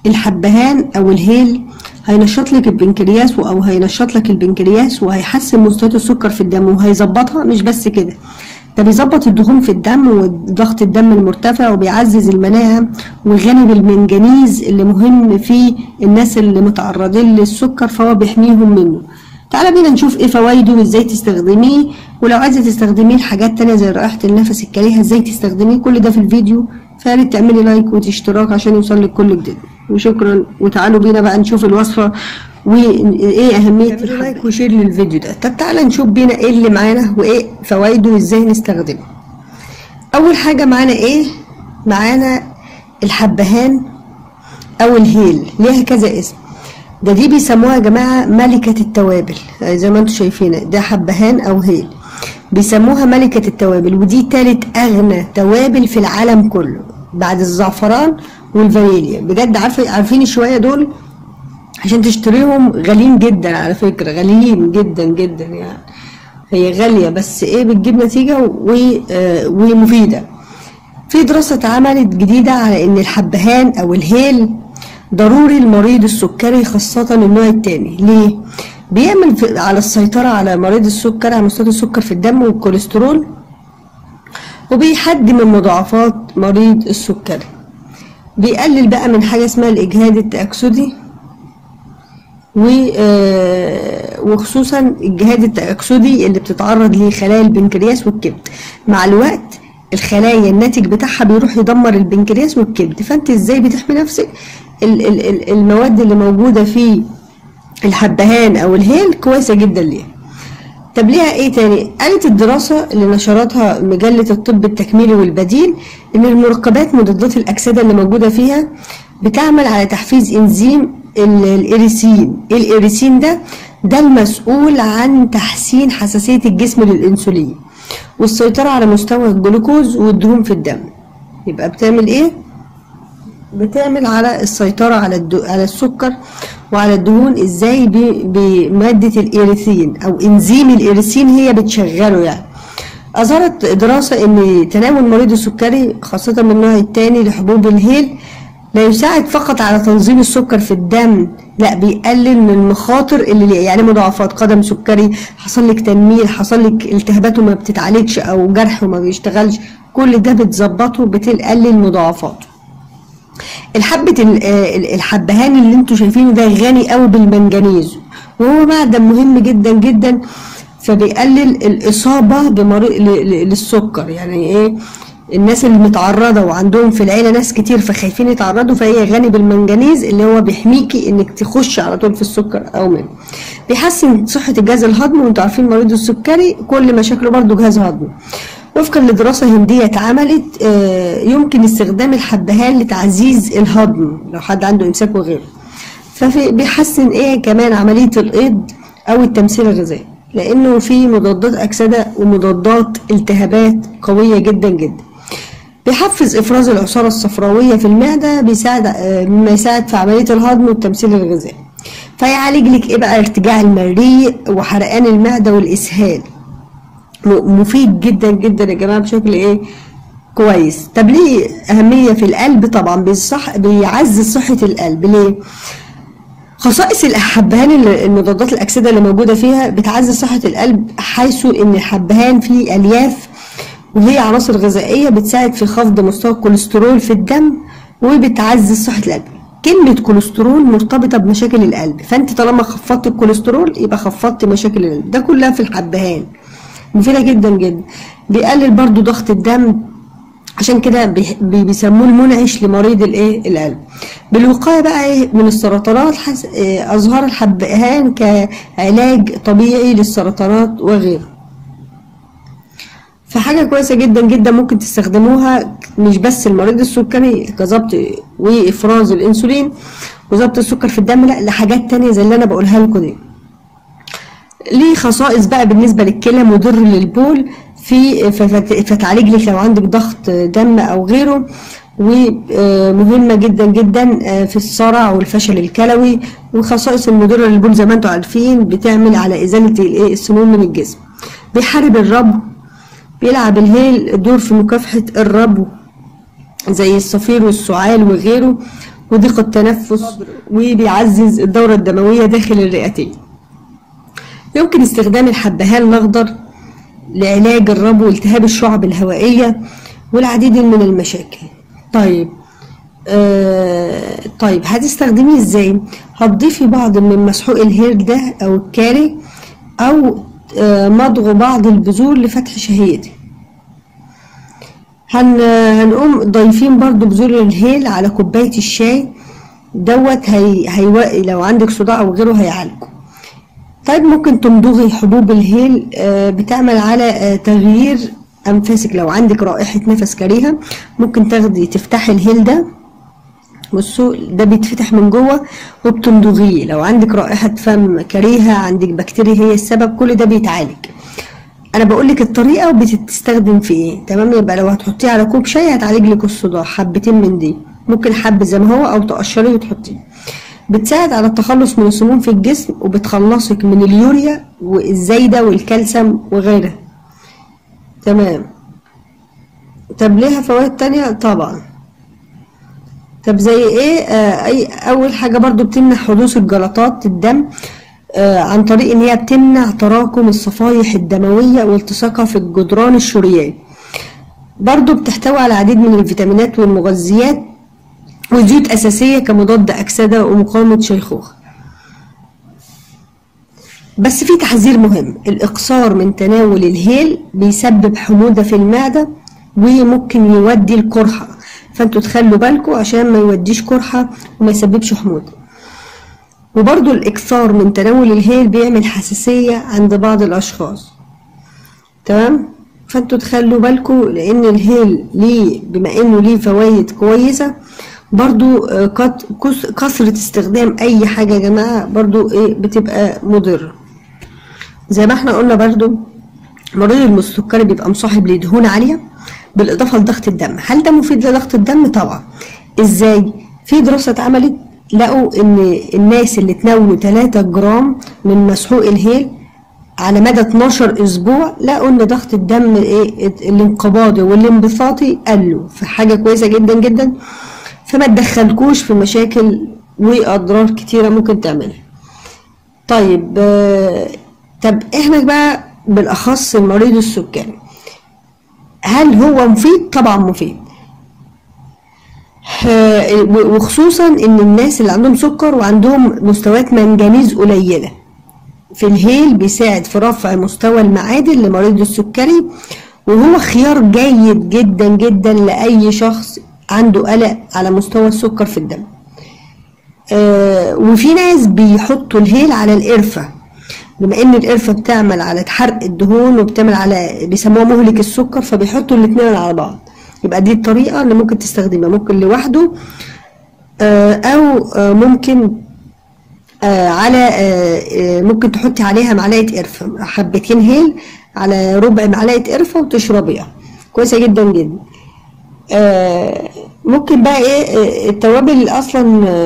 الحبهان او الهيل هينشط لك البنكرياس او هينشط لك البنكرياس وهيحسن مستويات السكر في الدم وهيظبطها مش بس كده ده بيظبط الدهون في الدم وضغط الدم المرتفع وبيعزز المناعة وغني بالمنجنيز اللي مهم في الناس اللي متعرضين للسكر فهو بيحميهم منه تعالى بينا نشوف ايه فوائده وازاي تستخدميه ولو عايزه تستخدميه لحاجات تانية زي رائحة النفس الكريهة ازاي تستخدميه كل ده في الفيديو فياريت تعملي لايك واشتراك عشان يوصلك كل جديد وشكرا وتعالوا بينا بقى نشوف الوصفة وايه اهمية لايك وشير للفيديو ده طب تعالى نشوف بينا ايه اللي معانا وايه فوائده وازاي نستخدمه اول حاجة معانا ايه معانا الحبهان او الهيل ليها كذا اسم ده دي بيسموها يا جماعة ملكة التوابل زي ما انتم شايفين ده حبهان او هيل بيسموها ملكة التوابل ودي تالت اغنى توابل في العالم كله بعد الزعفران والفانيليا بجد عارفة عارفين شوية دول عشان تشتريهم غاليين جدا على فكرة غاليين جدا جدا يعني هي غالية بس ايه بتجيب نتيجة و... آه ومفيدة في دراسة اتعملت جديدة على ان الحبهان او الهيل ضروري لمريض السكري خاصة النوع التاني ليه؟ بيعمل على السيطرة على مريض السكر على مستوى السكر في الدم والكوليسترول وبيحد من مضاعفات مريض السكري بيقلل بقى من حاجة اسمها الإجهاد التأكسدي وخصوصا الجهاد التأكسدي اللي بتتعرض ليه خلايا البنكرياس والكبد مع الوقت الخلايا الناتج بتاعها بيروح يدمر البنكرياس والكبد فانت ازاي بتحمي نفسك المواد اللي موجودة في الحبهان او الهيل كويسة جدا ليها طب ليها ايه تاني قالت الدراسة اللي نشرتها مجلة الطب التكميلي والبديل ان المركبات مضادات الاكسدة اللي موجودة فيها بتعمل على تحفيز انزيم الاريسين الاريسين ده ده المسؤول عن تحسين حساسية الجسم للانسولين والسيطرة على مستوى الجلوكوز والدهون في الدم يبقى بتعمل ايه بتعمل على السيطرة على الدو... على السكر وعلى الدهون ازاي ب... بمادة الإيريثين أو إنزيم الإيريثين هي بتشغله يعني أظهرت دراسة إن تناول مريض السكري خاصة من النوع الثاني لحبوب الهيل لا يساعد فقط على تنظيم السكر في الدم لا بيقلل من المخاطر اللي ليه يعني مضاعفات قدم سكري حصل لك تنميل حصل لك التهابات وما بتتعالجش او جرح وما بيشتغلش كل ده بتظبطه بتقلل مضاعفاته الحبة الحبهان اللي انتوا شايفينه ده غني قوي بالمنجنيز وهو معدن مهم جدا جدا فبيقلل الإصابة بمريض للسكر يعني ايه الناس اللي متعرضة وعندهم في العيلة ناس كتير فخايفين يتعرضوا فهي غني بالمنجنيز اللي هو بيحميكي انك تخش على طول في السكر او منه بيحسن صحة الجهاز الهضمي وانتوا عارفين مريض السكري كل مشاكله برضه جهاز هضمي وفقا لدراسة هندية اتعملت يمكن استخدام الحبهان لتعزيز الهضم لو حد عنده امساك وغيره فبيحسن ايه كمان عملية الايض او التمثيل الغذائي لانه في مضادات اكسدة ومضادات التهابات قوية جدا جدا بيحفز افراز العصارة الصفراوية في المعدة بيساعد مما يساعد في عملية الهضم والتمثيل الغذائي فيعالج لك ايه بقى ارتجاع المريء وحرقان المعدة والاسهال مفيد جدا جدا يا جماعه بشكل ايه كويس طب ليه اهميه في القلب طبعا بيصح بيعزز صحه القلب ليه خصائص الحبهان المضادات الاكسده اللي موجوده فيها بتعزز صحه القلب حيث ان الحبهان فيه الياف وهي عناصر غذائيه بتساعد في خفض مستوى الكوليسترول في الدم وبتعزز صحه القلب كلمة كوليسترول مرتبطة بمشاكل القلب فانت طالما خفضت الكوليسترول يبقى خفضت مشاكل القلب ده كلها في الحبهان مفيدة جدا جدا بيقلل برضو ضغط الدم عشان كده بيسموه المنعش لمريض الايه القلب بالوقايه بقى ايه من السرطانات حس... إيه اظهر الحبهان كعلاج طبيعي للسرطانات وغيره فحاجه كويسه جدا جدا ممكن تستخدموها مش بس المريض السكري كظبط وافراز الانسولين وظبط السكر في الدم لا لحاجات تانية زي اللي انا بقولها لكم دي ليه خصائص بقى بالنسبه للكلى مضر للبول في فتعالج لك لو عندك ضغط دم او غيره ومهمه جدا جدا في الصرع والفشل الكلوي وخصائص المضره للبول زي ما انتم عارفين بتعمل على ازاله الايه السموم من الجسم بيحارب الربو بيلعب الهيل دور في مكافحه الربو زي الصفير والسعال وغيره وضيق التنفس وبيعزز الدورة الدموية داخل الرئتين يمكن استخدام الحبهان الأخضر لعلاج الربو والتهاب الشعب الهوائية والعديد من المشاكل طيب آه طيب هتستخدميه ازاي هتضيفي بعض من مسحوق الهير ده او الكاري او آه مضغ بعض البذور لفتح شهيتي هن هنقوم ضايفين برضو بذور الهيل على كوباية الشاي دوت هي, هي لو عندك صداع او غيره هيعالجه طيب ممكن تمضغي حبوب الهيل آه بتعمل على آه تغيير انفاسك لو عندك رائحة نفس كريهة ممكن تاخدي تفتحي الهيل ده بصوا ده بيتفتح من جوه وبتمضغيه لو عندك رائحة فم كريهة عندك بكتيريا هي السبب كل ده بيتعالج انا بقول لك الطريقه وبتستخدم في ايه تمام يبقى لو هتحطيه على كوب شاي هتعالج لك الصداع حبتين من دي ممكن حب زي ما هو او تقشريه وتحطيه بتساعد على التخلص من السموم في الجسم وبتخلصك من اليوريا والزايده والكالسيوم وغيرها تمام طب ليها فوائد تانية طبعا طب زي ايه آه اي اول حاجه برضو بتمنع حدوث الجلطات الدم آه عن طريق ان هي بتمنع تراكم الصفائح الدمويه والتصاقها في الجدران الشريان برضو بتحتوي على العديد من الفيتامينات والمغذيات وزيوت اساسيه كمضاد اكسده ومقاومه شيخوخه بس في تحذير مهم الاقصار من تناول الهيل بيسبب حموضه في المعده وممكن يودي القرحه فانتوا تخلوا بالكم عشان ما يوديش قرحه وما يسببش حموضه وبرضو الإكثار من تناول الهيل بيعمل حساسية عند بعض الأشخاص تمام فانتوا تخلوا بالكم لأن الهيل ليه بما إنه ليه فوائد كويسة برضو كثرة استخدام أي حاجة يا جماعة برضو إيه بتبقى مضرة زي ما احنا قلنا برضو مريض السكري بيبقى مصاحب لدهون عالية بالإضافة لضغط الدم هل ده مفيد لضغط الدم؟ طبعا إزاي؟ في دراسة اتعملت لقوا ان الناس اللي تناولوا 3 جرام من مسحوق الهيل على مدى 12 اسبوع لقوا ان ضغط الدم ايه الانقباضي والانبساطي قلوا فحاجه كويسه جدا جدا فما تدخلكوش في مشاكل واضرار كتيره ممكن تعملها طيب آه طب احنا بقى بالاخص المريض السكري هل هو مفيد طبعا مفيد وخصوصا ان الناس اللي عندهم سكر وعندهم مستويات منجنيز قليله في الهيل بيساعد في رفع مستوى المعادن لمريض السكري وهو خيار جيد جدا جدا لاي شخص عنده قلق على مستوى السكر في الدم آه وفي ناس بيحطوا الهيل على القرفه بما ان القرفه بتعمل على حرق الدهون وبتعمل على بيسموها مهلك السكر فبيحطوا الاثنين على بعض يبقى دي الطريقة اللي ممكن تستخدمها ممكن لوحده أو ممكن على ممكن تحطي عليها معلقة قرفة حبتين هيل على ربع معلقة قرفة وتشربيها كويسة جدا جدا ممكن بقى ايه التوابل اصلا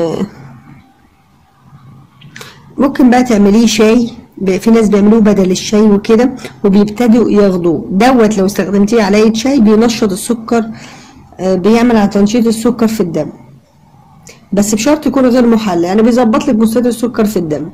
ممكن بقى تعمليه شاي في ناس بيعملوه بدل الشاي وكده وبيبتدوا ياخدوه دوت لو استخدمتيه على شاي بينشط السكر بيعمل على تنشيط السكر في الدم بس بشرط يكون غير محلى يعني بيظبط لك مستوى السكر في الدم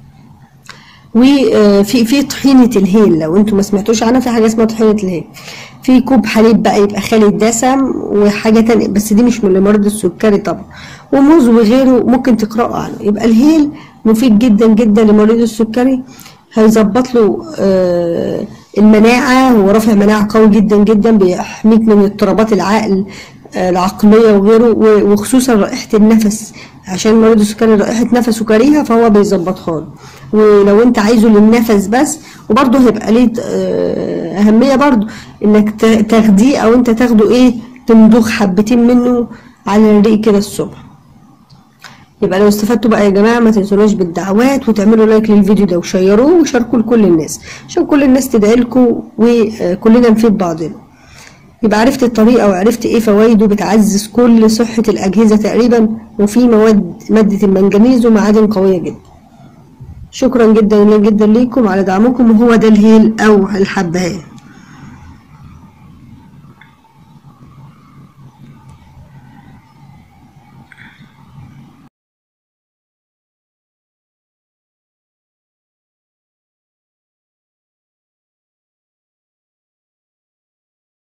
وفي في طحينه الهيل لو انتوا ما سمعتوش عنها في حاجه اسمها طحينه الهيل في كوب حليب بقى يبقى خالي الدسم وحاجه تانية بس دي مش من لمريض السكري طبعا وموز وغيره ممكن تقرأوا عنه يبقى الهيل مفيد جدا جدا لمريض السكري هيظبط له آه المناعة ورفع مناعة قوي جدا جدا بيحميك من اضطرابات العقل آه العقلية وغيره وخصوصا رائحة النفس عشان مريض السكري رائحة نفسه كريهة فهو بيظبطها له ولو انت عايزه للنفس بس وبرضه هيبقى ليه آه أهمية برضه انك تاخديه او انت تاخده ايه تمضغ حبتين منه على الريق كده الصبح يبقى لو استفدتوا بقى يا جماعه ما تنسوناش بالدعوات وتعملوا لايك للفيديو ده وشيروه وشاركوه لكل الناس عشان كل الناس تدعي لكم وكلنا نفيد بعضنا يبقى عرفت الطريقه وعرفت ايه فوائده بتعزز كل صحه الاجهزه تقريبا وفي مواد ماده المنجنيز ومعادن قويه جدا شكرا جدا جدا ليكم على دعمكم وهو ده الهيل او الحبهان